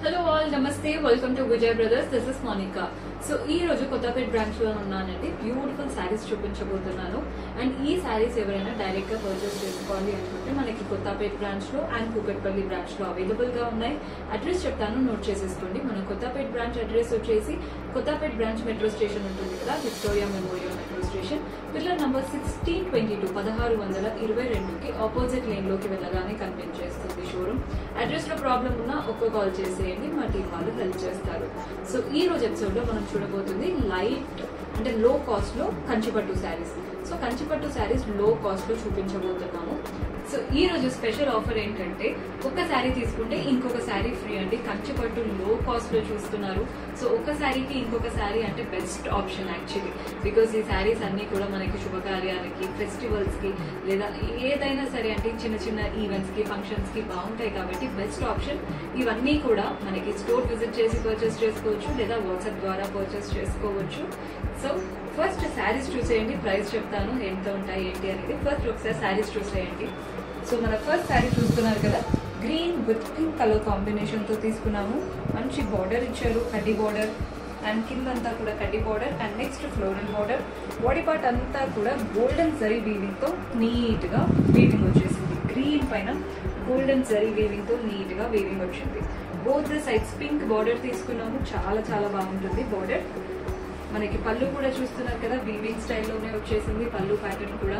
hello all నమస్తే welcome to Vijay brothers this is Monika so ఈ రోజు కొత్తపేట బ్రాంచ్ లో ఉన్నానండి బ్యూటిఫుల్ శారీస్ చూపించబోతున్నాను అండ్ ఈ శారీస్ ఎవరైనా డైరెక్ట్ గా పర్చేస్ చేసుకోవాలి అనుకుంటే మనకి కొత్తపేట బ్రాంచ్ లో అండ్ కూకట్పల్లి బ్రాంచ్ లో అవైలబుల్ గా ఉన్నాయి అడ్రస్ చెప్తాను నోట్ చేసేసుకోండి మన కొత్తపేట బ్రాంచ్ అడ్రస్ వచ్చేసి కొత్తపేట బ్రాంచ్ మెట్రో స్టేషన్ ఉంటుంది కదా Victoria Memorial metro station pillar number sixteen twenty two పదహారు వందల ఇరవై రెండుకి ఆపోజిట్ లేన్ లోకి వెళ్ళగానే కనిపించేస్తుంది షోరూమ్ అడ్రస్ లో ప్రాబ్లం ఉన్నా ఒక్క కాల్ చేసేయండి మా టీం వాళ్ళు హెల్ప్ చేస్తారు సో ఈ రోజు ఎపిసోడ్ లో మనం చూడబోతుంది లైట్ అంటే లో కాస్ట్ లో Kanchipattu saris so Kanchipattu saris low cost లో చూపించబోతున్నాము సో ఈ రోజు స్పెషల్ ఆఫర్ ఏంటంటే ఒక శారీ తీసుకుంటే ఇంకొక శారీ ఫ్రీ అండి కంచిపట్టు లో కాస్ట్ లో చూస్తున్నారు సో ఒక శారీకి ఇంకొక శారీ అంటే బెస్ట్ ఆప్షన్ యాక్చువల్లీ బికాస్ ఈ శారీస్ అన్ని కూడా మనకి శుభకార్యాలకి ఫెస్టివల్స్ కి లేదా ఏదైనా సరే అంటే చిన్న చిన్న ఈవెంట్స్ కి ఫంక్షన్స్ కి బాగుంటాయి కాబట్టి బెస్ట్ ఆప్షన్ ఇవన్నీ కూడా మనకి స్టోర్ విజిట్ చేసి పర్చేస్ చేసుకోవచ్చు లేదా వాట్సాప్ ద్వారా పర్చేస్ చేసుకోవచ్చు సో ఫస్ట్ శారీస్ చూసేయండి ప్రైస్ చెప్తాను ఎంత ఉంటాయి ఏంటి అనేది ఫస్ట్ ఒకసారి శారీస్ చూసేయండి సో మన ఫస్ట్ శారీ చూస్తున్నారు కదా green with pink colour combination తో తీసుకున్నాము మంచి బార్డర్ ఇచ్చారు కడ్డీ బార్డర్ అండ్ కింద అంతా కూడా కడ్డీ border and next floral border body part అంతా కూడా గోల్డెన్ జరీ వీవింగ్ తో నీట్ గా వీవింగ్ వచ్చేసింది గ్రీన్ పైన గోల్డెన్ జరీ వీవింగ్ తో నీట్ గా వీవింగ్ వచ్చింది both the sides pink border తీసుకున్నాము చాలా చాలా బాగుంటుంది బార్డర్ మనకి పళ్ళు కూడా చూస్తున్నారు కదా వీవింగ్ స్టైల్లోనే వచ్చేసింది పళ్ళు ప్యాటర్న్ కూడా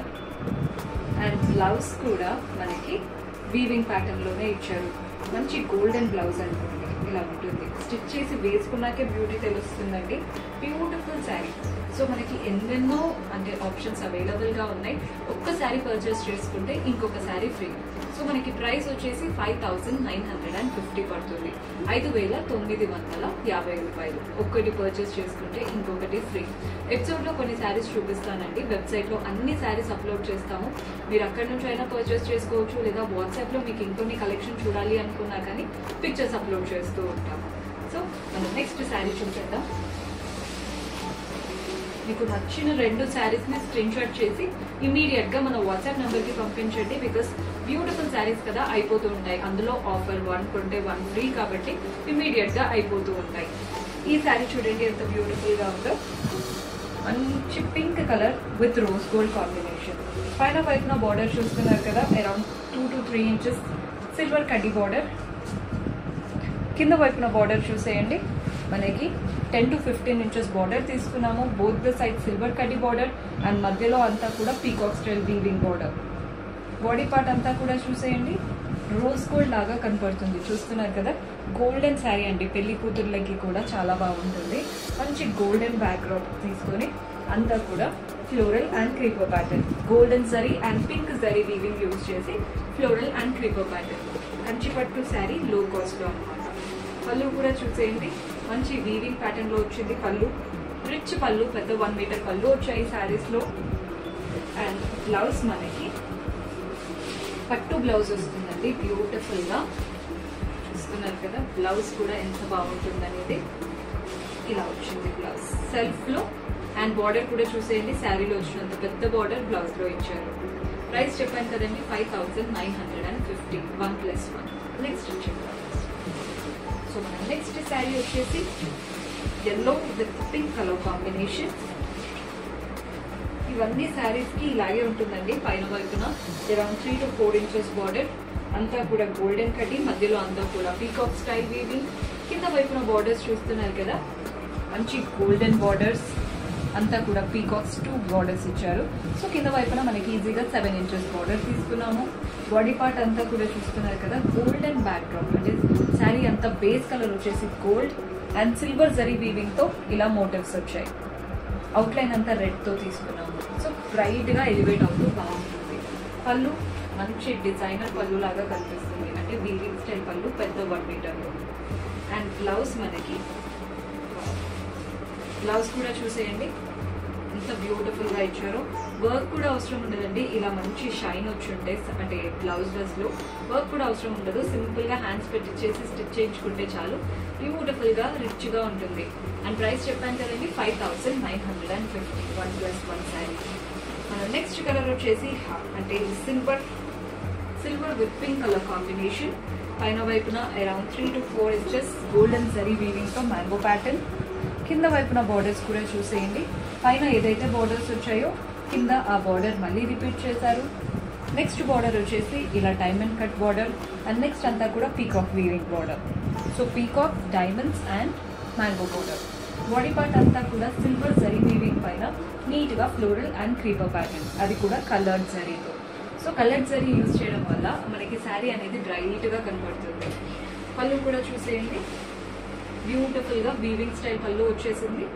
అండ్ బ్లౌజ్ కూడా మనకి వీవింగ్ ప్యాటర్న్ లోనే ఇచ్చారు మంచి గోల్డెన్ బ్లౌజ్ అనుకోండి ఇలా ఉంటుంది స్టిచ్ చేసి వేసుకున్నాకే బ్యూటీ తెలుస్తుందండి బ్యూటిఫుల్ శారీ సో మనకి ఎన్నెన్నో అంటే ఆప్షన్స్ అవైలబుల్ గా ఉన్నాయి ఒక్క శారీ పర్చేస్ చేసుకుంటే ఇంకొక శారీ ఫ్రీ సో మనకి ప్రైస్ వచ్చేసి five thousand nine hundred and fifty పడుతుంది ఐదు వేల తొమ్మిది వందల యాభై రూపాయలు ఒక్కటి పర్చేస్ చేసుకుంటే ఇంకొకటి ఫ్రీ ఎపిసోడ్ లో కొన్ని శారీస్ చూపిస్తానండి వెబ్సైట్ లో అన్ని శారీస్ అప్లోడ్ చేస్తాము మీరు అక్కడి నుంచి అయినా పర్చేస్ చేసుకోవచ్చు లేదా వాట్సాప్ లో మీకు ఇంకొన్ని కలెక్షన్ చూడాలి అనుకున్నా కానీ పిక్చర్స్ అప్లోడ్ చేస్తూ ఉంటాము సో మనం నెక్స్ట్ శారీ చూసేద్దాం మీకు నచ్చిన రెండు శారీస్ ని స్క్రీన్ షాట్ చేసి ఇమీడియట్ గా మన వాట్సాప్ నంబర్ కి పంపించండి బికాస్ బ్యూటిఫుల్ శారీస్ కదా అయిపోతూ ఉంటాయి అందులో ఆఫర్ వన్ కొంటే వన్ ఫ్రీ కాబట్టి ఇమీడియట్ గా అయిపోతూ ఉంటాయి ఈ శారీ చూడండి ఎంత బ్యూటిఫుల్ గా ఉందో మంచి pink colour with rose gold combination పైన వైపున బార్డర్ చూస్తున్నారు కదా around two to three inches silver కడ్డీ బార్డర్ కింద వైపున బార్డర్ చూసేయండి మనకి ten to fifteen inches border తీసుకున్నాము బోత్ ద సైడ్ సిల్వర్ కడ్డీ బార్డర్ అండ్ మధ్యలో అంతా కూడా peacock style weaving border body part అంతా కూడా చూసేయండి రోజ్ గోల్డ్ లాగా కనపడుతుంది చూస్తున్నారు కదా గోల్డెన్ శారీ అండి పెళ్లి కూతుర్లకి కూడా చాలా బాగుంటుంది మంచి గోల్డెన్ బ్యాక్గ్రౌండ్ తీసుకొని అంతా కూడా floral and creeper pattern golden zari and pink zari weaving use చేసి floral and creeper pattern Kanchipattu sari లో కాస్ట్లో అనమాట పళ్ళు కూడా చూసేయండి మంచి వీవింగ్ ప్యాటర్న్ లో వచ్చింది పళ్ళు రిచ్ పళ్ళు పెద్ద వన్ మీటర్ పళ్ళు వచ్చాయి శారీస్ లో అండ్ బ్లౌజ్ మనకి పట్టు బ్లౌజ్ వస్తుందండి బ్యూటిఫుల్ గా చూస్తున్నారు కదా బ్లౌజ్ కూడా ఎంత బాగుంటుంది అనేది ఇలా వచ్చింది బ్లౌజ్ సెల్ఫ్ లో అండ్ బార్డర్ కూడా చూసేయండి శారీలో వచ్చినంత పెద్ద బార్డర్ బ్లౌజ్ లో ఇచ్చారు ప్రైస్ చెప్పాను కదండి five thousand nine hundred and fifty one plus one next వచ్చేది సో మన నెక్స్ట్ శారీ వచ్చేసి yellow with pink colour combination ఇవన్నీ శారీస్ కి ఇలాగే ఉంటుందండి పైన వైపున around three to four inches border అంతా కూడా గోల్డెన్ కటి మధ్యలో అంతా కూడా పీకాక్ స్టైల్ వీవింగ్ కింద వైపున బార్డర్స్ చూస్తున్నారు కదా మంచి గోల్డెన్ బార్డర్స్ అంతా కూడా పీకాక్స్ టూ బార్డర్స్ ఇచ్చారు సో కింద వైపున మనకి ఈజీగా సెవెన్ ఇంచెస్ బార్డర్ తీసుకున్నాము బాడీ పార్ట్ అంతా కూడా చూస్తున్నారు కదా గోల్డెన్ బ్యాక్గ్రౌండ్ అంటే శారీ అంతా బేస్ కలర్ వచ్చేసి gold and silver zari weaving తో ఇలా మోటివ్స్ వచ్చాయి అవుట్లైన్ అంతా రెడ్ తో తీసుకున్నాము సో బ్రైట్ గా ఎలివేట్ అవుతూ బాగుంటుంది పళ్ళు మంచి డిజైనర్ పళ్ళు లాగా కనిపిస్తుంది అంటే వీవింగ్ స్టైల్ పళ్ళు పెద్ద వన్ మీటర్ అండ్ బ్లౌజ్ మనకి బ్లౌజ్ కూడా చూసేయండి ఎంత బ్యూటిఫుల్ గా ఇచ్చారో వర్క్ కూడా అవసరం ఉండదండి ఇలా మంచి షైన్ వచ్చి ఉంటే అంటే బ్లౌజ్ డ్రెస్ లో వర్క్ కూడా అవసరం ఉండదు సింపుల్ గా హ్యాండ్స్ పెట్టించేసి స్టిచ్ చేయించుకుంటే చాలు బ్యూటిఫుల్ గా రిచ్ గా ఉంటుంది అండ్ ప్రైస్ చెప్పాను కదండి five thousand nine hundred and fifty one plus one sari మన నెక్స్ట్ కలర్ వచ్చేసి అంటే silver silver with pink colour combination పైన వైపున around three to four inches golden zari వీవింగ్తో మ్యాంగో ప్యాటర్న్ కింద వైపున బార్డర్స్ కూడా చూసేయండి పైన ఏదైతే బార్డర్స్ వచ్చాయో కింద ఆ బార్డర్ మళ్ళీ రిపీట్ చేశారు నెక్స్ట్ బార్డర్ వచ్చేసి ఇలా diamond cut border and next అంతా కూడా peacock weaving border so peacock diamonds and mango border body part అంతా కూడా సిల్వర్ జరీ వీవింగ్ పైన నీట్గా ఫ్లోరల్ అండ్ క్రీపర్ ప్యాటర్న్ అది కూడా కలర్డ్ జరీతో సో కలర్డ్ జరీ యూజ్ చేయడం వల్ల మనకి శారీ అనేది బ్రైట్గా కనబడుతుంది పళ్ళు కూడా చూసేయండి బ్యూటిఫుల్గా వీవింగ్ స్టైల్ పళ్ళు వచ్చేసింది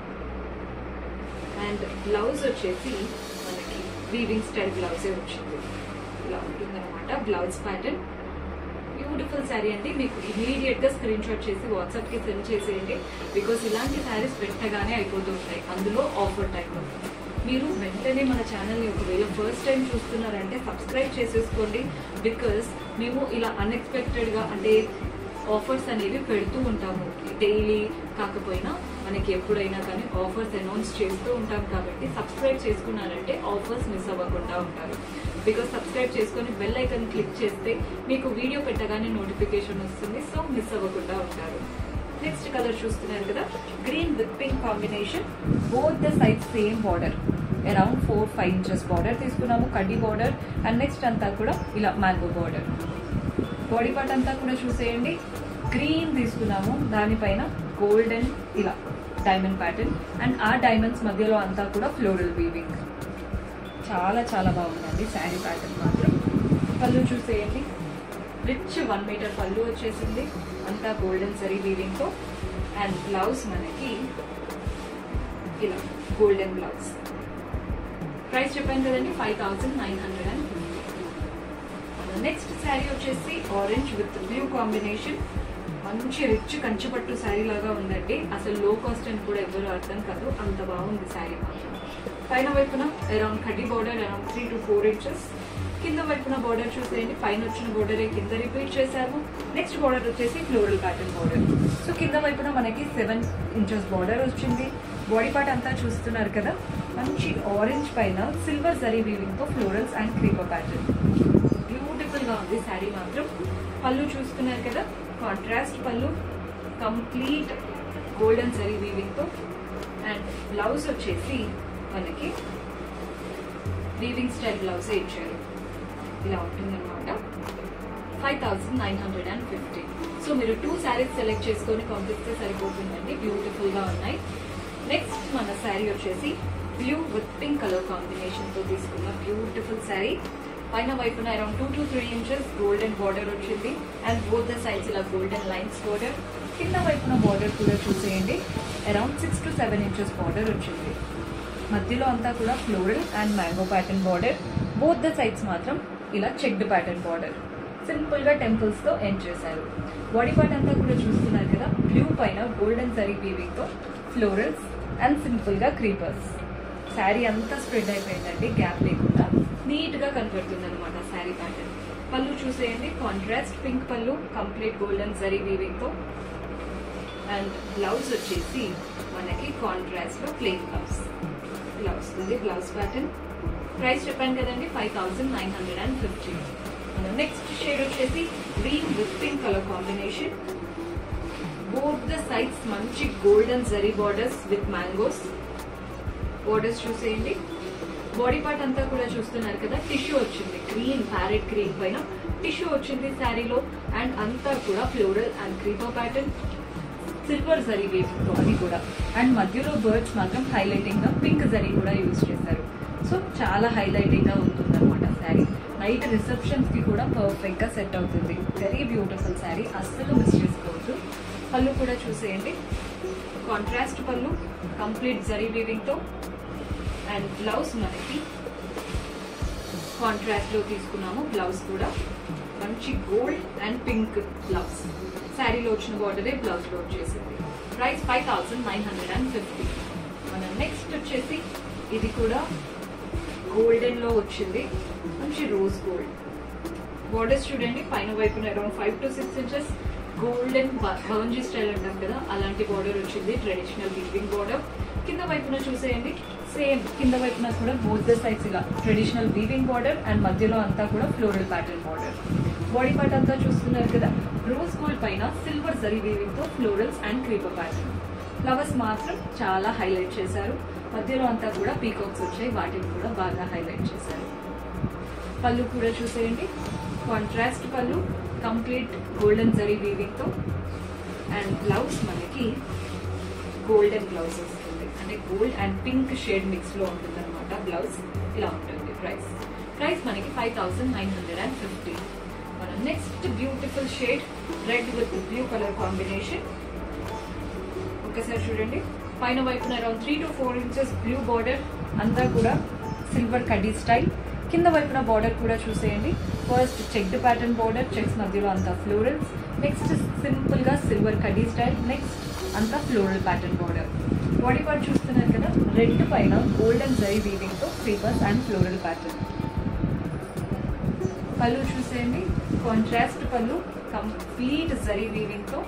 అండ్ బ్లౌజ్ వచ్చేసి మనకి వీవింగ్ స్టైల్ బ్లౌజే వచ్చింది ఇలా ఉంటుందన్నమాట బ్లౌజ్ ప్యాటర్న్ బ్యూటిఫుల్ శారీ అండి మీకు ఇమీడియట్ గా స్క్రీన్ షాట్ చేసి వాట్సాప్ కి సెండ్ చేసేయండి బికాస్ ఇలాంటి శారీస్ పెట్టగానే అయిపోతూ ఉంటాయి అందులో ఆఫర్ టైంలో మీరు వెంటనే మన ఛానల్ని ఒకవేళ ఫస్ట్ టైం చూస్తున్నారంటే సబ్స్క్రైబ్ చేసేసుకోండి బికాస్ మేము ఇలా అన్ఎక్స్పెక్టెడ్గా అంటే ఆఫర్స్ అనేవి పెడుతూ ఉంటాము డైలీ కాకపోయినా మనకి ఎప్పుడైనా కానీ ఆఫర్స్ అనౌన్స్ చేస్తూ ఉంటాం కాబట్టి సబ్స్క్రైబ్ చేసుకున్నారంటే ఆఫర్స్ మిస్ అవ్వకుండా ఉంటారు బికాస్ సబ్స్క్రైబ్ చేసుకొని బెల్ ఐకన్ క్లిక్ చేస్తే మీకు వీడియో పెట్టగానే నోటిఫికేషన్ వస్తుంది సో మిస్ అవ్వకుండా ఉంటారు నెక్స్ట్ కలర్ చూస్తున్నారు కదా green with pink combination both the side same border around four five inches border తీసుకున్నాము కడ్డీ బార్డర్ అండ్ నెక్స్ట్ అంతా కూడా ఇలా మ్యాంగో బార్డర్ బాడీ పార్ట్ అంతా కూడా చూసేయండి గ్రీన్ తీసుకున్నాము దానిపైన గోల్డెన్ ఇలా డైమండ్ ప్యాటర్న్ అండ్ ఆ డైమండ్స్ మధ్యలో అంతా కూడా ఫ్లోరల్ వీవింగ్ చాలా చాలా బాగుందండి శారీ ప్యాటర్న్ మాత్రం పళ్ళు చూసేయండి రిచ్ వన్ మీటర్ పళ్ళు వచ్చేసింది అంతా గోల్డెన్ సరీ వీవింగ్తో అండ్ బ్లౌజ్ మనకి ఇలా గోల్డెన్ బ్లౌజ్ ప్రైస్ చెప్పాను కదండి five thousand nine hundred and next sari వచ్చేసి ఆరెంజ్ విత్ బ్లూ కాంబినేషన్ మంచి రిచ్ కంచిపట్టు శారీ లాగా ఉందండి అసలు లో కాస్ట్ అని కూడా ఎవరు అర్థం కాదు అంత బాగుంది శారీ మాత్రం పైన వైపున అరౌండ్ కడ్డీ border around three to four inches కింద వైపున బార్డర్ చూసేయండి పైన వచ్చిన బార్డరే కింద రిపీట్ చేశాము నెక్స్ట్ బార్డర్ వచ్చేసి ఫ్లోరల్ ప్యాటర్న్ బార్డర్ సో కింద వైపున మనకి సెవెన్ ఇంచెస్ బార్డర్ వచ్చింది బాడీ పార్ట్ అంతా చూస్తున్నారు కదా మంచి ఆరెంజ్ పైన సిల్వర్ జరీ వీవింగ్ తో florals and creeper pattern beautiful గా ఉంది శారీ మాత్రం పళ్ళు చూస్తున్నారు కదా కాంట్రాస్ట్ పళ్ళు కంప్లీట్ గోల్డెన్ జరీ వీవింగ్ తో అండ్ బ్లౌజ్ వచ్చేసి మనకి వీవింగ్ స్టైల్ బ్లౌజే ఇచ్చారు ఇలా ఉంటుందన్నమాట five thousand nine hundred and fifty so మీరు టూ శారీస్ సెలెక్ట్ చేసుకొని పంపిస్తే సరిపోతుందండి బ్యూటిఫుల్ గా ఉన్నాయి నెక్స్ట్ మన శారీ వచ్చేసి blue with pink colour combination తో తీసుకున్న బ్యూటిఫుల్ శారీ పైన వైపున around two to three inches golden border వచ్చింది అండ్ బోత్ ద సైడ్స్ ఇలా గోల్డెన్ లైన్స్ బార్డర్ కింద వైపున బార్డర్ కూడా చూసేయండి around six to seven inches border వచ్చింది మధ్యలో అంతా కూడా floral and mango pattern border both the sides మాత్రం ఇలా చెక్డ్ ప్యాటర్న్ బార్డర్ సింపుల్ గా టెంపుల్స్ తో ఎండ్ చేశారు బాడీ పార్ట్ అంతా కూడా చూస్తున్నారు కదా బ్లూ పైన గోల్డెన్ జరీ వీవింగ్ తో ఫ్లోరల్స్ అండ్ సింపుల్ గా క్రీపర్స్ శారీ అంతా స్ప్రెడ్ అయిపోయిందండి గ్యాప్ లేకుండా నీట్ గా కనబడుతుంది అనమాట శారీ ప్యాటర్న్ పళ్ళు చూసేయండి కాంట్రాస్ట్ పింక్ పళ్ళు కంప్లీట్ గోల్డెన్ జరీ వీవింగ్ తో అండ్ బ్లౌజ్ వచ్చేసి మనకి కాంట్రాస్ట్ లో ప్లెయిన్ బ్లౌజ్ ఇలా వస్తుంది బ్లౌజ్ ప్యాటర్న్ ప్రైస్ చెప్పాను కదండి five thousand nine hundred and fifty next shade వచ్చేసి green with pink colour combination both the sides మంచి golden zari borders with mangoes borders చూసేయండి బాడీ పార్ట్ అంతా కూడా చూస్తున్నారు కదా టిష్యూ వచ్చింది గ్రీన్ ప్యారెట్ గ్రీన్ పైన టిష్యూ వచ్చింది శారీలో అండ్ అంతా కూడా floral and creeper pattern silver zari weaving అది కూడా అండ్ మధ్యలో బర్డ్స్ మాత్రం హైలైటింగ్ గా పింక్ జరీ కూడా యూజ్ చేశారు సో చాలా హైలైటింగ్ గా ఉంటుంది అనమాట శారీ నైట్ రిసెప్షన్స్ కి కూడా పర్ఫెక్ట్ గా సెట్ అవుతుంది వెరీ బ్యూటిఫుల్ శారీ అస్సలు మిస్ చేసుకోవద్దు పళ్ళు కూడా చూసేయండి కాంట్రాస్ట్ పళ్ళు కంప్లీట్ జరీ వీవింగ్ తో అండ్ బ్లౌజ్ మనకి కాంట్రాస్ట్ లో తీసుకున్నాము బ్లౌజ్ కూడా మంచి గోల్డ్ అండ్ పింక్ బ్లౌజ్ శారీలో వచ్చిన బార్డరే బ్లౌజ్ లో వచ్చేసింది price five thousand nine hundred and fifty మన నెక్స్ట్ వచ్చేసి ఇది కూడా గోల్డెన్ లో వచ్చింది మంచి రోజ్ గోల్డ్ బార్డర్స్ చూడండి పైన వైపున around five to six inches golden బౌంజీ స్టైల్ అంటాం కదా అలాంటి బార్డర్ వచ్చింది ట్రెడిషనల్ వీవింగ్ బార్డర్ కింద వైపున చూసేయండి సేమ్ కింద వైపున కూడా బోత్ ద సైడ్స్ ఇలా ట్రెడిషనల్ వీవింగ్ బార్డర్ అండ్ మధ్యలో అంతా కూడా floral pattern border body part అంతా చూస్తున్నారు కదా రోజ్ గోల్డ్ పైన సిల్వర్ జరీ వీవింగ్ తో florals and creeper pattern flowers మాత్రం చాలా హైలైట్ చేశారు మధ్యలో అంతా కూడా పీకాక్స్ వచ్చాయి వాటిని కూడా బాగా హైలైట్ చేశారు పళ్ళు కూడా చూసేయండి కాంట్రాస్ట్ పళ్ళు కంప్లీట్ గోల్డెన్ జరీ వీవింగ్ తో అండ్ బ్లౌజ్ మనకి గోల్డెన్ బ్లౌజ్ వస్తుంది అంటే gold and pink shade mix లో ఉంటుంది అనమాట బ్లౌజ్ ఇలా ఉంటుంది ప్రైస్ ప్రైస్ మనకి five thousand nine hundred and fifty మన next beautiful shade red with blue colour combination ఒక్కసారి చూడండి పైన వైపున around three to four inches blue border అంతా కూడా సిల్వర్ కడ్డీ స్టైల్ కింద వైపున బార్డర్ కూడా చూసేయండి first checked pattern border checks మధ్యలో అంతా ఫ్లోరల్స్ నెక్స్ట్ సింపుల్ గా సిల్వర్ కడ్డీ స్టైల్ నెక్స్ట్ అంతా floral pattern border body part చూస్తున్నారు కదా రెడ్ పైన గోల్డెన్ జరీ వీవింగ్ తో క్రీపర్స్ అండ్ ఫ్లోరల్ ప్యాటర్న్ పళ్ళు చూసేయండి కాంట్రాస్ట్ పళ్ళు కంప్లీట్ జరీ వీవింగ్ తో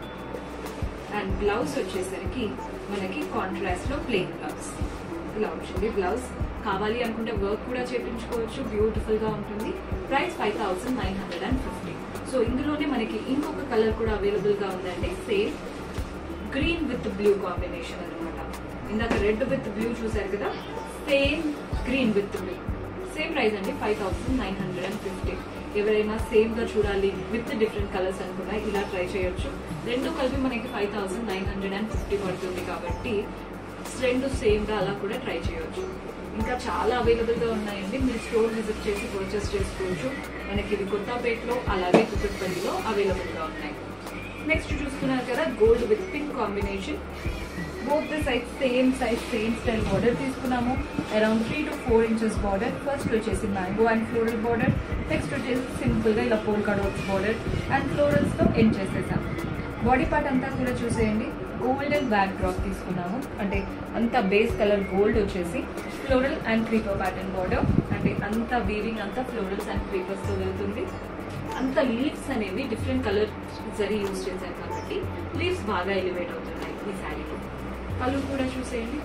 అండ్ బ్లౌజ్ వచ్చేసరికి మనకి కాంట్రాస్ట్ లో ప్లెయిన్ బ్లౌజ్ ఇలా వచ్చింది బ్లౌజ్ కావాలి అనుకుంటే వర్క్ కూడా చేపించుకోవచ్చు బ్యూటిఫుల్ గా ఉంటుంది price five thousand nine hundred and fifty so ఇందులోనే మనకి ఇంకొక కలర్ కూడా అవైలబుల్ గా ఉందండి same green with blue combination అన్నమాట ఇందాక రెడ్ విత్ బ్లూ చూసారు కదా same green with blue same price అండి five thousand nine hundred and fifty ఎవరైనా సేమ్ గా చూడాలి విత్ డిఫరెంట్ కలర్స్ అనుకున్నా ఇలా ట్రై చేయొచ్చు రెండు కలిపి మనకి five thousand nine hundred and fifty పడుతుంది కాబట్టి రెండు సేమ్ గా అలా కూడా ట్రై చేయొచ్చు ఇంకా చాలా అవైలబుల్ గా ఉన్నాయండి మీరు స్టోర్ విజిట్ చేసి పర్చేస్ చేసుకోవచ్చు మనకి ఇది కొత్తపేటలో అలాగే కుక్కట్పల్లిలో అవైలబుల్ గా ఉన్నాయి నెక్స్ట్ చూస్తున్నారు కదా gold with pink combination both the size same size same style border తీసుకున్నాము around three to four inches border first వచ్చేసి mango and floral border next వచ్చేసి సింపుల్ గా ఇలా polka dots border and florals తో end చేసేసాం body part అంతా కూడా చూసేయండి గోల్డెన్ బ్యాక్ డ్రాప్ తీసుకున్నాము అంటే అంత బేస్ కలర్ గోల్డ్ వచ్చేసి floral and creeper pattern border అంటే అంత వీవింగ్ అంతా ఫ్లోరల్స్ అండ్ క్రీపర్స్ తో వెళ్తుంది అంత లీవ్స్ అనేవి డిఫరెంట్ కలర్ జరీ యూజ్ చేశారు కాబట్టి లీవ్స్ బాగా ఎలివేట్ అవుతున్నాయి ఈ శారీలో పళ్ళు కూడా చూసేయండి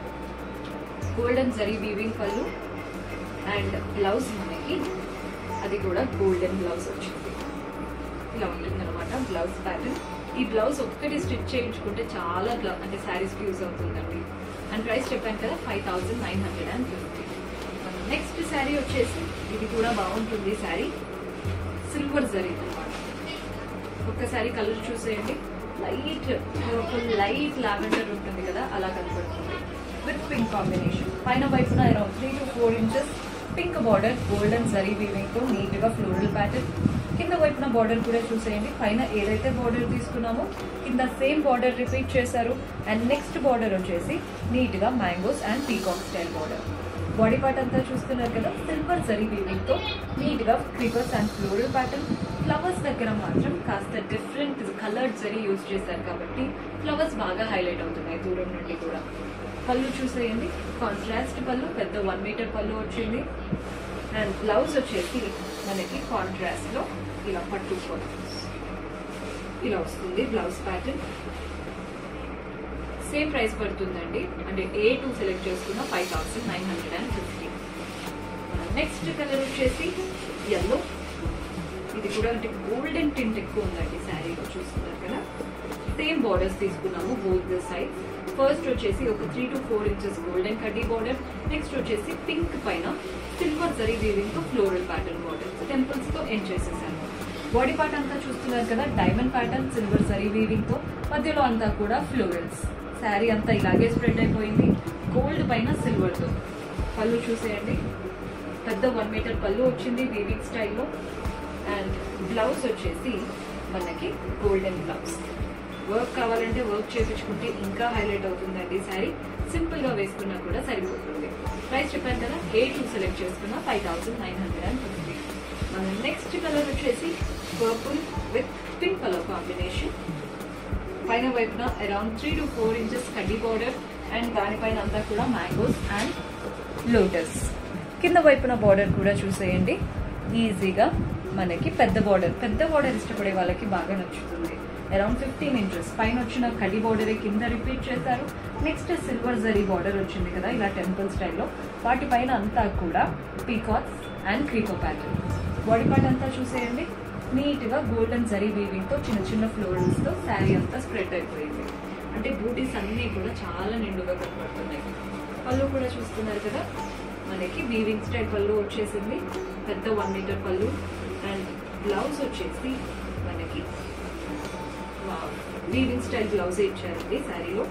golden zari weaving pallu and blouse మనకి అది కూడా గోల్డెన్ బ్లౌజ్ వచ్చింది ఇలా ఉంటుంది అనమాట బ్లౌజ్ ప్యాటర్న్ ఈ బ్లౌజ్ ఒక్కటి స్టిచ్ చేయించుకుంటే చాలా బ్లౌ అంటే శారీస్ కి యూజ్ అవుతుందండి అండ్ ప్రైస్ చెప్పాను కదా five thousand nine hundred and fifty next sari వచ్చేసి ఇది కూడా బాగుంటుంది శారీ సిల్వర్ జరీ అనమాట ఒక్కసారి కలర్ చూసేయండి లైట్ లైట్ లావెండర్ ఉంటుంది కదా అలా కనపడుతుంది విత్ పింక్ కాంబినేషన్ పైన వైపున around three to four inches pink border golden zari weaving తో నీట్ గా ఫ్లోరల్ ప్యాటర్న్ కింద వైపున బార్డర్ కూడా చూసేయండి పైన ఏదైతే బార్డర్ తీసుకున్నామో కింద సేమ్ బార్డర్ రిపీట్ చేశారు అండ్ నెక్స్ట్ బార్డర్ వచ్చేసి నీట్ గా mangoes and peacock style border body part అంతా చూస్తున్నారు కదా సిల్వర్ జరీ వీవింగ్ తో నీట్ గా creepers and floral pattern flowers దగ్గర మాత్రం కాస్త డిఫరెంట్ కలర్డ్ జరీ యూజ్ చేశారు కాబట్టి ఫ్లవర్స్ బాగా హైలైట్ అవుతున్నాయి దూరం నుండి కూడా పళ్ళు చూసేయండి కాంట్రాస్ట్ పళ్ళు పెద్ద వన్ మీటర్ పళ్ళు వచ్చింది అండ్ బ్లౌజ్ వచ్చేసి మనకి కాంట్రాస్ట్ లో ఇలా పట్టు ఇలా వస్తుంది బ్లౌజ్ ప్యాటర్న్ సేమ్ ప్రైస్ పడుతుందండి అంటే ఏ టూ సెలెక్ట్ చేసుకున్న five thousand nine hundred and fifty next colour వచ్చేసి ఎల్లో ఇది కూడా అంటే గోల్డెన్ టింట్ ఎక్కువ ఉందండి శారీలో చూస్తున్నారు కదా సేమ్ బార్డర్స్ తీసుకున్నాము బోత్ ద సైడ్ ఫస్ట్ వచ్చేసి ఒక three to four inches golden కడ్డీ బార్డర్ నెక్స్ట్ వచ్చేసి పింక్ పైన సిల్వర్ జరీ వీవింగ్ తో ఫ్లోరల్ ప్యాటర్న్ బార్డర్ టెంపుల్స్ తో ఎండ్ చేసేసాను బాడీ పార్ట్ అంతా చూస్తున్నారు కదా diamond pattern silver zari weaving తో మధ్యలో అంతా కూడా ఫ్లోరల్స్ శారీ అంతా ఇలాగే స్ప్రెడ్ అయిపోయింది గోల్డ్ పైన సిల్వర్ తో పళ్ళు చూసేయండి పెద్ద వన్ మీటర్ పళ్ళు వచ్చింది వీవింగ్ స్టైల్లో అండ్ బ్లౌజ్ వచ్చేసి మనకి గోల్డెన్ బ్లౌజ్ వర్క్ కావాలంటే వర్క్ చేపించుకుంటే ఇంకా హైలైట్ అవుతుందండి శారీ సింపుల్ గా వేసుకున్నా కూడా సరిపోతుంది ప్రైస్ చెప్పాను కదా ఏ టూ సెలెక్ట్ చేసుకున్నా five thousand nine hundred and fifty మన నెక్స్ట్ కలర్ వచ్చేసి purple with pink colour combination పైన వైపున around three to four inches కడ్డీ బార్డర్ అండ్ దానిపైన అంతా కూడా మ్యాంగోస్ అండ్ లోటస్ కింద వైపున బార్డర్ కూడా చూసేయండి ఈజీగా మనకి పెద్ద బార్డర్ పెద్ద బార్డర్ ఇష్టపడే వాళ్ళకి బాగా నచ్చుతుంది అరౌండ్ ఫిఫ్టీన్ ఇంచెస్ పైన వచ్చిన కడి బార్డర్ కింద రిపీట్ చేశారు నెక్స్ట్ సిల్వర్ జరీ బార్డర్ వచ్చింది కదా ఇలా టెంపుల్ స్టైల్లో వాటిపైన అంతా కూడా peacocks and creeper pattern body part అంతా చూసేయండి నీట్ గా గోల్డెన్ జరీ వీవింగ్ తో చిన్న చిన్న ఫ్లోరల్స్ తో శారీ అంతా స్ప్రెడ్ అయిపోయింది అంటే బూటీస్ అన్ని కూడా చాలా నిండుగా కనపడుతున్నాయి పళ్ళు కూడా చూస్తున్నారు కదా మనకి వీవింగ్ స్టైల్ పళ్ళు వచ్చేసింది పెద్ద one metre pallu and blouse వచ్చేసి మనకి వీవింగ్ స్టైల్ బ్లౌజ్ ఇచ్చారండి శారీలో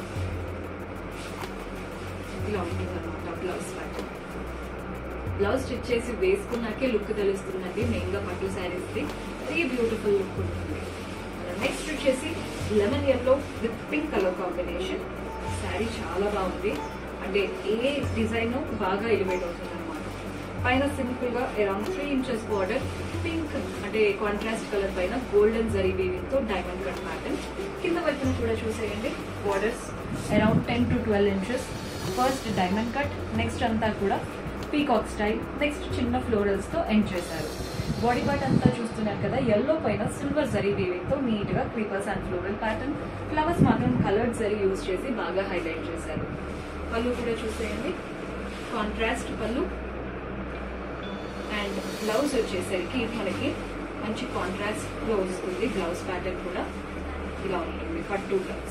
ఇలా ఉంటుంది అనమాట బ్లౌజ్ ప్యాటర్న్ బ్లౌజ్ స్టిచ్ చేసి వేసుకున్నాకే లుక్ తెలుస్తుందండి మెయిన్ గా పట్టు శారీస్ కి వెరీ బ్యూటిఫుల్ లుక్ ఉంటుంది నెక్స్ట్ వచ్చేసి lemon yellow with pink colour combination sari చాలా బాగుంది అంటే ఏ డిజైన్ బాగా ఎలివేట్ అవుతుంది అనమాట పైన సింపుల్ గా around three inches border pink అంటే కాంట్రాస్ట్ కలర్ పైన గోల్డెన్ జరీ వీవింగ్ తో డైమండ్ కట్ ప్యాటర్న్ కింద వైపున కూడా చూసేయండి borders around ten to twelve inches first diamond cut next అంతా కూడా పీకాక్ స్టైల్ నెక్స్ట్ చిన్న ఫ్లోరల్స్ తో ఎండ్ చేశారు బాడీ పార్ట్ అంతా చూస్తున్నారు కదా ఎల్లో పైన సిల్వర్ జరీ వీవింగ్ తో నీట్ గా creepers and floral pattern flowers మాత్రం కలర్డ్ జరీ యూజ్ చేసి బాగా హైలైట్ చేశారు పళ్ళు కూడా చూసేయండి కాంట్రాస్ట్ పళ్ళు అండ్ బ్లౌజ్ వచ్చేసరికి మనకి మంచి కాంట్రాస్ట్ లో వస్తుంది బ్లౌజ్ ప్యాటర్న్ కూడా ఇలా ఉంటుంది పట్టు బ్లౌజ్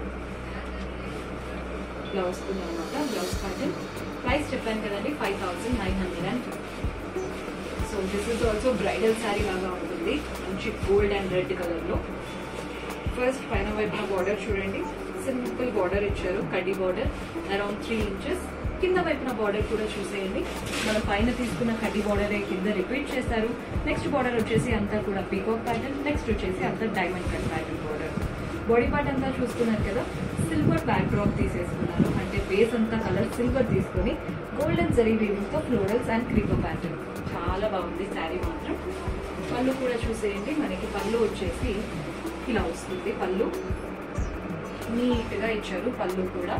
ఇలా వస్తుంది అనమాట బ్లౌజ్ ప్యాటర్న్ ప్రైస్ చెప్పాను కదండి five thousand nine hundred and so this is also bridal sari లాగా ఉంటుంది మంచి గోల్డ్ అండ్ రెడ్ కలర్ లో ఫస్ట్ పైన వైపున బార్డర్ చూడండి సింపుల్ బార్డర్ ఇచ్చారు కడ్డీ బార్డర్ అరౌండ్ త్రీ ఇంచెస్ కింద వైపున బార్డర్ కూడా చూసేయండి మనం పైన తీసుకున్న కడ్డీ బార్డర్ కింద రిపీట్ చేశారు నెక్స్ట్ బార్డర్ వచ్చేసి అంతా కూడా పీకాక్ ప్యాటర్న్ నెక్స్ట్ వచ్చేసి అంతా diamond cut pattern border body part అంతా చూస్తున్నారు కదా సిల్వర్ బ్యాక్ డ్రాప్ తీసేసుకున్నారు అంటే బేస్ అంతా కలర్ సిల్వర్ తీసుకొని గోల్డెన్ జరీ వీవింగ్ తో ఫ్లోరల్స్ అండ్ క్రీపర్ ప్యాటర్న్ చాలా బాగుంది శారీ మాత్రం పళ్ళు కూడా చూసేయండి మనకి పళ్ళు వచ్చేసి ఇలా వస్తుంది పళ్ళు నీట్ గా ఇచ్చారు పళ్ళు కూడా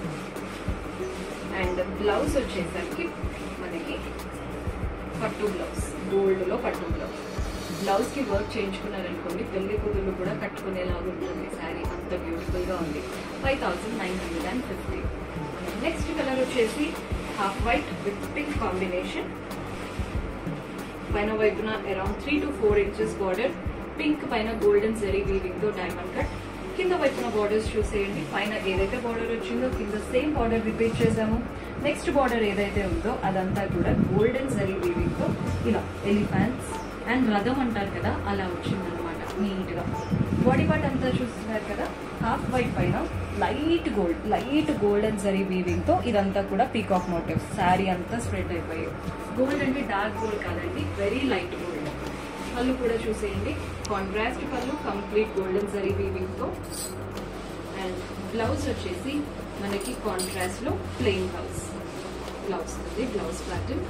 అండ్ బ్లౌజ్ వచ్చేసరికి మనకి పట్టు బ్లౌజ్ గోల్డ్ లో పట్టు బ్లౌజ్ బ్లౌజ్ కి వర్క్ చేయించుకున్నారనుకోండి పెళ్లి కూతుళ్ళు కూడా కట్టుకునేలాగా ఉంటుంది శారీ అంత బ్యూటిఫుల్ గా ఉంది five thousand nine hundred and fifty next colour వచ్చేసి half white with pink combination పైన వైపున around three to four inches border pink పైన గోల్డెన్ జరీ వీవింగ్ తో డైమండ్ కట్ కింద వైపున బార్డర్స్ చూసేయండి పైన ఏదైతే బార్డర్ వచ్చిందో కింద సేమ్ బార్డర్ రిపీట్ చేసాము నెక్స్ట్ బార్డర్ ఏదైతే ఉందో అదంతా కూడా గోల్డెన్ జరీ వీవింగ్ తో ఇలా ఎలిఫాంట్స్ అండ్ రథం అంటారు కదా అలా వచ్చిందనమాట నీట్ గా బాడీ పార్ట్ అంతా చూస్తున్నారు కదా హాఫ్ వైట్ పైన light gold light golden zari weaving తో ఇదంతా కూడా పీకాక్ మోటివ్ శారీ అంతా స్ప్రెడ్ అయిపోయాయి గోల్డ్ అంటే డార్క్ గోల్డ్ కాదండి వెరీ లైట్ గోల్డ్ పళ్ళు కూడా చూసేయండి కాంట్రాస్ట్ పళ్ళు కంప్లీట్ గోల్డెన్ జరీ వీవింగ్ తో అండ్ బ్లౌజ్ వచ్చేసి మనకి కాంట్రాస్ట్ లో ప్లెయిన్ బ్లౌజ్ ఇలా వస్తుంది blouse pattern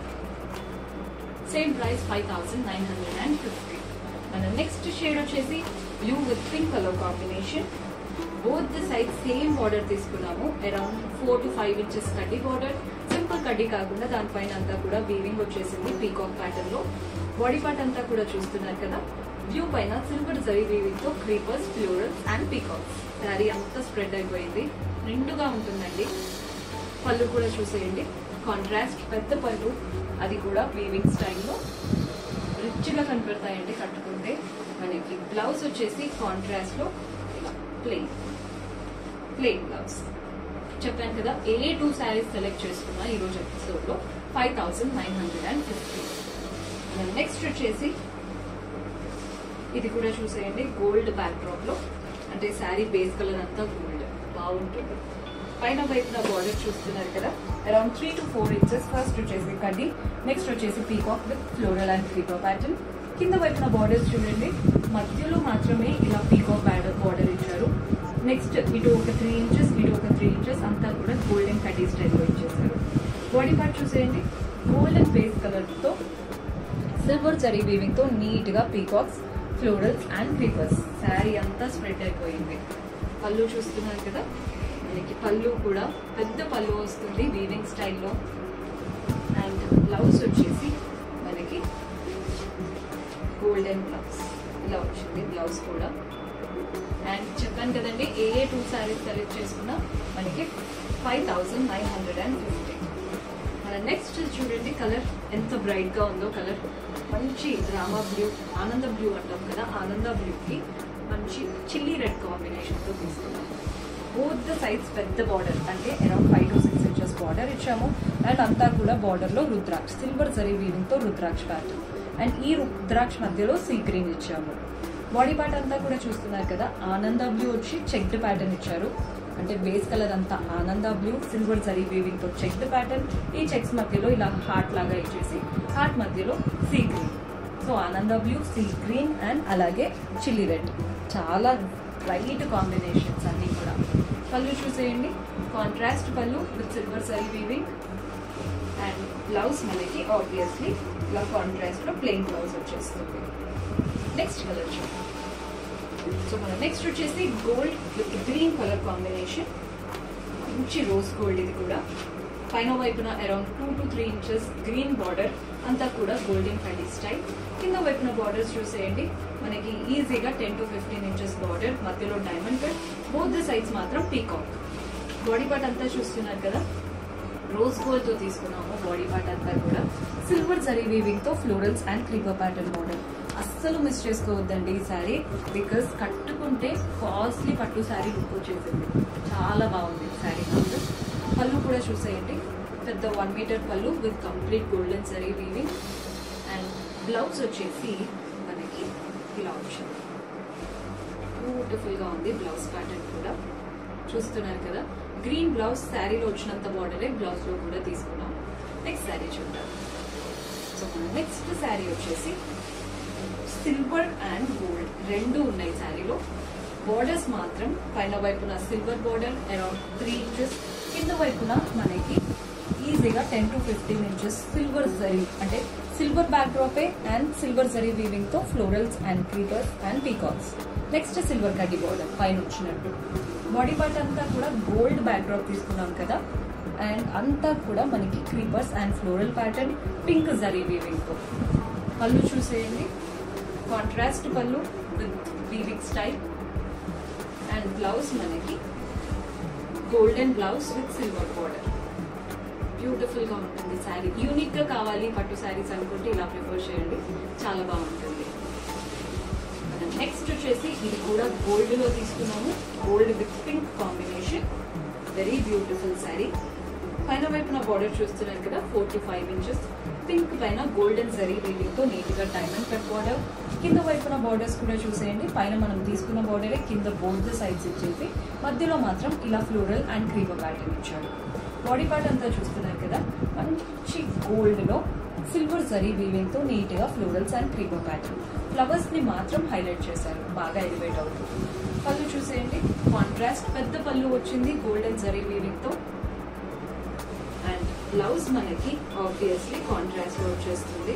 same price five thousand nine hundred and fifty మన నెక్స్ట్ షేడ్ వచ్చేసి blue with pink colour combination both the side same border తీసుకున్నాము around four to five inches కడ్డీ border simple కడ్డీ కాకుండా దానిపైన అంతా కూడా వీవింగ్ వచ్చేసింది పీకాక్ ప్యాటర్న్ లో బాడీ పార్ట్ అంతా కూడా చూస్తున్నారు కదా బ్లూ పైన సిల్వర్ జరీ వీవింగ్ తో creepers florals and peacocks sari అంతా స్ప్రెడ్ అయిపోయింది నిండుగా ఉంటుందండి పళ్ళు కూడా చూసేయండి కాంట్రాస్ట్ పెద్ద పళ్ళు అది కూడా వీవింగ్ స్టైల్లో రిచ్గా కనపడతాయండి కట్టుకుంటే మనకి బ్లౌజ్ వచ్చేసి కాంట్రాస్ట్ లో ఇలా ప్లెయిన్ ప్లెయిన్ బ్లౌజ్ చెప్పాను కదా ఏ టూ శారీస్ సెలెక్ట్ చేసుకున్నా ఈ రోజు ఎపిసోడ్ లో five thousand nine hundred and fifty next వచ్చేసి ఇది కూడా చూసేయండి గోల్డ్ బ్యాక్ డ్రాప్ లో అంటే శారీ బేస్ కలర్ అంతా గోల్డ్ బాగుంటుంది పైన వైపున బార్డర్ చూస్తున్నారు కదా around three to four inches first వచ్చేసి కడ్డీ నెక్స్ట్ వచ్చేసి peacock with floral and creeper pattern కింద వైపున బార్డర్స్ చూడండి మధ్యలో మాత్రమే ఇలా పీకాక్ బ్యాడర్ బార్డర్ ఇచ్చారు నెక్స్ట్ ఇటు ఒక త్రీ ఇంచెస్ ఇటు ఒక త్రీ ఇంచెస్ అంతా కూడా గోల్డెన్ కడ్డీ స్టైల్లో ఇచ్చేసారు బాడీ పార్ట్ చూసేయండి గోల్డెన్ బేస్ కలర్ తో సిల్వర్ జరీ వీవింగ్ తో నీట్ గా peacocks florals and creepers sari అంతా స్ప్రెడ్ అయిపోయింది పళ్ళు చూస్తున్నారు కదా మనకి పళ్ళు కూడా పెద్ద పళ్ళు వస్తుంది వీవింగ్ స్టైల్లో అండ్ బ్లౌజ్ వచ్చేసి మనకి గోల్డెన్ బ్లౌజ్ ఇలా వచ్చింది బ్లౌజ్ కూడా చెప్పాను కదండి ఏ ఏ టూ శారీస్ సెలెక్ట్ చేసుకున్నా మనకి five thousand nine hundred and fifty మన నెక్స్ట్ చూడండి కలర్ ఎంత బ్రైట్ గా ఉందో కలర్ మంచి రామా బ్లూ ఆనంద బ్లూ అంటాం కదా ఆనంద బ్లూకి మంచి చిల్లీ రెడ్ కాంబినేషన్ తో తీసుకున్నాం బోత్ ద సైడ్స్ పెద్ద బార్డర్ అంటే around five to six inches border ఇచ్చాము అండ్ అంతా కూడా బార్డర్ లో రుద్రాక్ష సిల్వర్ జరీ వీవింగ్ తో రుద్రాక్ష ప్యాటర్న్ అండ్ ఈ రుద్రాక్ష మధ్యలో సీ గ్రీన్ ఇచ్చాము బాడీ పార్ట్ అంతా కూడా చూస్తున్నారు కదా ఆనంద బ్లూ వచ్చి చెక్డ్ ప్యాటర్న్ ఇచ్చారు అంటే బేస్ కలర్ అంతా ఆనంద బ్లూ సిల్వర్ జరీ వీవింగ్ తో చెక్డ్ ప్యాటర్న్ ఈ చెక్స్ మధ్యలో ఇలా హార్ట్ లాగా ఇచ్చేసి హార్ట్ మధ్యలో సీ గ్రీన్ సో ఆనంద బ్లూ సీ గ్రీన్ అండ్ అలాగే చిల్లీ రెడ్ చాలా బ్రైట్ కాంబినేషన్స్ అన్నీ కూడా పళ్ళు చూసేయండి contrast pallu with silver zari weaving and blouse మనకి ఆబ్వియస్లీ ఇలా కాంట్రాస్ట్ లో ప్లెయిన్ బ్లౌజ్ వచ్చేస్తుంది నెక్స్ట్ కలర్ చూడండి సో మన నెక్స్ట్ వచ్చేసి gold with green colour combination మంచి రోజ్ గోల్డ్ ఇది కూడా పైన వైపున around two to three inches green border అంతా కూడా గోల్డెన్ కలీ స్టైల్ కింద వైపున బార్డర్స్ చూసేయండి మనకి ఈజీగా ten to fifteen inches border మధ్యలో diamond cut both the sides మాత్రం పీకాక్ బాడీ పార్ట్ అంతా చూస్తున్నారు కదా రోజ్ గోల్డ్ తో తీసుకున్నాము బాడీ పార్ట్ అంతా కూడా సిల్వర్ జరీ వీవింగ్ తో florals and creeper pattern model అస్సలు మిస్ చేసుకోవద్దండి ఈ శారీ బికాస్ కట్టుకుంటే కాస్ట్లీ పట్టు శారీ లుక్ వచ్చేసింది చాలా బాగుంది శారీ మాత్రం పళ్ళు కూడా చూసేయండి పెద్ద one metre pallu with complete golden zari weaving and blouse వచ్చేసి మనకి ఇలా వచ్చింది బ్యూటిఫుల్ గా ఉంది బ్లౌజ్ ప్యాటర్న్ కూడా చూస్తున్నారు కదా గ్రీన్ బ్లౌజ్ శారీలో వచ్చినంత బార్డరే బ్లౌజ్ లో కూడా తీసుకున్నాం నెక్స్ట్ శారీ చూద్దాం సో మన నెక్స్ట్ శారీ వచ్చేసి సిల్వర్ అండ్ గోల్డ్ రెండు ఉన్నాయి శారీలో బార్డర్స్ మాత్రం పైన వైపున silver border around three inches కింద వైపున మనకి ఈజీగా ten to fifteen inches silver zari అంటే సిల్వర్ బ్యాక్ డ్రాపే అండ్ సిల్వర్ జరీ వీవింగ్ తో florals and creepers and peacocks next silver కడ్డీ బార్డర్ పైన వచ్చినట్టు బాడీ పార్ట్ అంతా కూడా గోల్డ్ బ్యాక్ డ్రాప్ తీసుకున్నాం కదా అండ్ అంతా కూడా మనకి creepers and floral pattern pink zari weaving తో పళ్ళు చూసేయండి contrast pallu with weaving style and blouse మనకి golden blouse with silver border beautiful గా ఉంటుంది శారీ యూనిక్ గా కావాలి పట్టు శారీస్ అనుకుంటే ఇలా ప్రిఫర్ చేయండి చాలా బాగుంటుంది మనం నెక్స్ట్ వచ్చేసి ఇది కూడా గోల్డ్ లో తీసుకున్నాము gold with pink combination very beautiful sari పైన వైపున బార్డర్ చూస్తున్నారు కదా four to five inches pink పైన గోల్డెన్ జరీ వీవింగ్ తో నీట్ గా డైమండ్ కట్ బార్డర్ కింద వైపున బార్డర్స్ కూడా చూసేయండి పైన మనం తీసుకున్న బార్డరే కింద బోత్ సైడ్స్ ఇచ్చేసి మధ్యలో మాత్రం ఇలా ఫ్లోరల్ అండ్ క్రీపర్ ప్యాటర్న్ ఇచ్చాడు బాడీ పార్ట్ అంతా చూస్తున్నారు కదా మంచి గోల్డ్ లో సిల్వర్ జరీ వీవింగ్ తో నీట్ గా florals and creeper pattern flowers ని మాత్రం హైలైట్ చేశారు బాగా ఎలివేట్ అవుతుంది పళ్ళు చూసేయండి కాంట్రాస్ట్ పెద్ద పళ్ళు వచ్చింది గోల్డెన్ జరీ వీవింగ్ తో అండ్ బ్లౌజ్ మనకి ఆబ్వియస్లీ కాంట్రాస్ట్ లో వచ్చేస్తుంది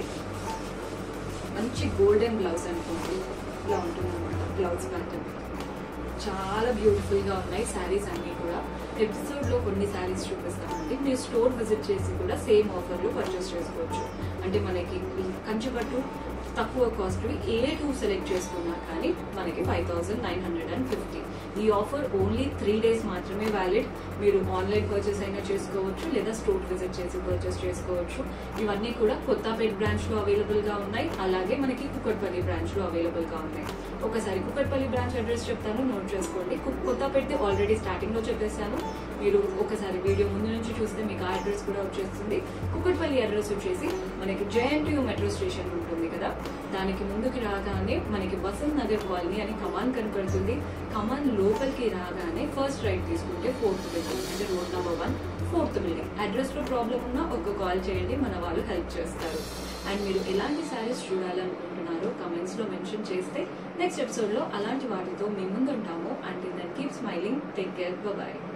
మంచి గోల్డెన్ బ్లౌజ్ అనుకోండి ఇలా ఉంటుంది అనమాట బ్లౌజ్ ప్యాటర్న్ చాలా బ్యూటిఫుల్ గా ఉన్నాయి శారీస్ అన్ని కూడా ఎపిసోడ్ లో కొన్ని శారీస్ చూపిస్తామండి మీరు స్టోర్ విజిట్ చేసి కూడా సేమ్ ఆఫర్ లో పర్చేస్ చేసుకోవచ్చు అంటే మనకి ఈ కంచిపట్టు తక్కువ కాస్ట్ ఏ టూ సెలెక్ట్ చేసుకున్నా కానీ మనకి five thousand nine hundred and fifty ఈ ఆఫర్ ఓన్లీ త్రీ డేస్ మాత్రమే వ్యాలిడ్ మీరు ఆన్లైన్ పర్చేస్ అయినా చేసుకోవచ్చు లేదా స్టోర్ విజిట్ చేసి పర్చేస్ చేసుకోవచ్చు ఇవన్నీ కూడా కొత్తపేట్ బ్రాంచ్ లో అవైలబుల్ గా ఉన్నాయి అలాగే మనకి కుక్కట్పల్లి బ్రాంచ్ లో అవైలబుల్ గా ఉన్నాయి ఒకసారి కుక్కట్పల్లి బ్రాంచ్ అడ్రస్ చెప్తాను నోట్ చేసుకోండి కు- కొత్తపేట్ది ఆల్రెడీ స్టార్టింగ్ లో చెప్పేశాను మీరు ఒకసారి వీడియో ముందు నుంచి చూస్తే మీకు ఆ అడ్రస్ కూడా వచ్చేస్తుంది కుక్కట్పల్లి అడ్రస్ వచ్చేసి మనకి జేఎన్టీయూ మెట్రో స్టేషన్ ఉంటుంది కదా దానికి ముందుకి రాగానే మనకి వసంత్ నగర్ కాలనీ అని కమాన్ కనపడుతుంది కమాన్ లోపలికి రాగానే ఫస్ట్ రైట్ తీసుకుంటే ఫోర్త్ బిల్డింగ్ అంటే road number one fourth building address లో ప్రాబ్లం ఉన్నా ఒక కాల్ చేయండి మన వాళ్ళు హెల్ప్ చేస్తారు అండ్ మీరు ఎలాంటి శారీస్ చూడాలనుకుంటున్నారో కమెంట్స్ లో మెన్షన్ చేస్తే నెక్స్ట్ ఎపిసోడ్ లో అలాంటి వాటితో మీ ముందు ఉంటాము and then keep smiling take care bye